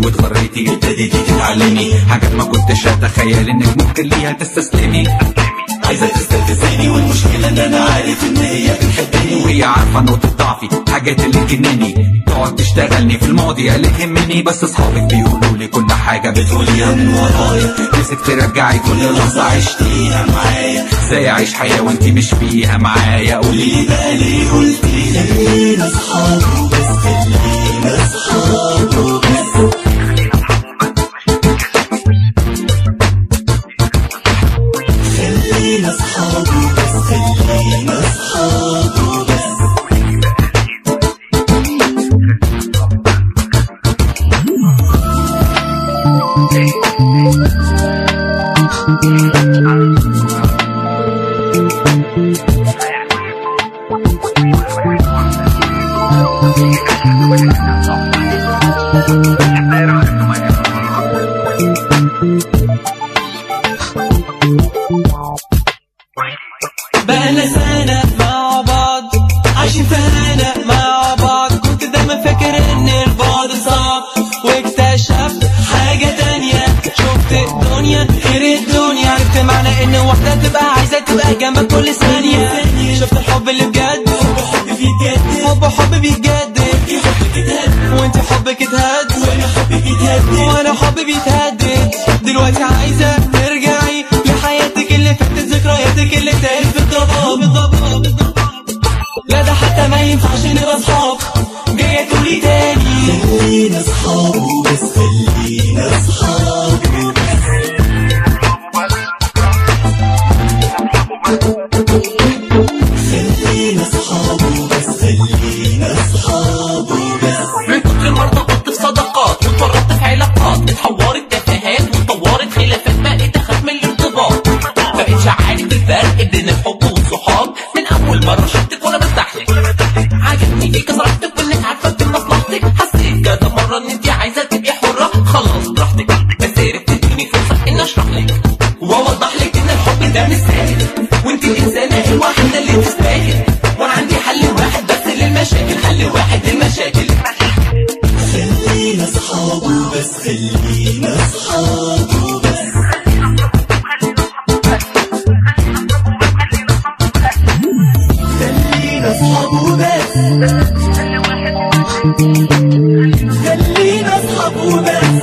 واتغريتي ابتديتي تتعلمي حاجات ما كنتش اتخيل انك ممكن ليها تستسلمي عايزة تستفزني والمشكلة ان انا عارف ان هي بتحبني وهي عارفة نقطة ضعفي حاجات اللي تجنني تقعد تشتغلني في الماضي اللي يهمني بس اصحابك بيقولوا لي كل حاجة بتقوليها من ورايا نفسك ترجعي كل لحظة عشتيها معايا ازاي اعيش حياة وانتي مش فيها معايا قولي لي بقى ليه قلتي خلينا اصحاب وبس خلينا اصحاب وبس خلينا اصحاب وبس خلينا اصحاب وبس بقالنا سنة مع بعض عايشين في هنا مع بعض كنت دايما فاكر ان البعد صعب واكتشفت حاجة تانية شفت الدنيا غير الدنيا عرفت معنى ان واحدة تبقى عايزة تبقى جنبك كل ثانية شفت الحب اللي بجد حب بيتجدد حب حب بيتجدد وانت حبك اتهد وانا حبك اتهدد وانا حبي بيتهدد دلوقتي عايزة ترجعي لحياتك اللي فاتت ذكرياتك اللي تاهت في الضباب الضباب لا ده حتى ما ينفعش نبقى اصحاب جاية تقولي تاني خلينا اصحاب وبس خلينا اصحاب خلينا اصحاب وبس خلينا اصحاب وبس من كتر المرضى كنت في صداقات واتورطت في علاقات اتحورت تفاهات واتطورت خلافات بقيت اخاف من الارتباط مبقتش عارف الفرق بين الحب والصحاب من اول مره شفتك وانا برتاح لك عجبني فيك صراحتك وانك عارفه في مصلحتك حسيت كذا مره ان انت عايزه تبقي حره خلاص براحتك بس عرفت تديني فرصه ان اشرح لك واوضح لك ان الحب ده مش سهل وانت الانسانه الوحيده اللي تستاهل وانا عندي حل واحد بس للمشاكل حل واحد للمشاكل خلينا اصحاب وبس خلينا اصحاب وبس خلينا اصحاب وبس خلينا اصحاب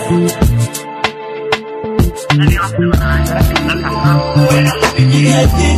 وبس يهدي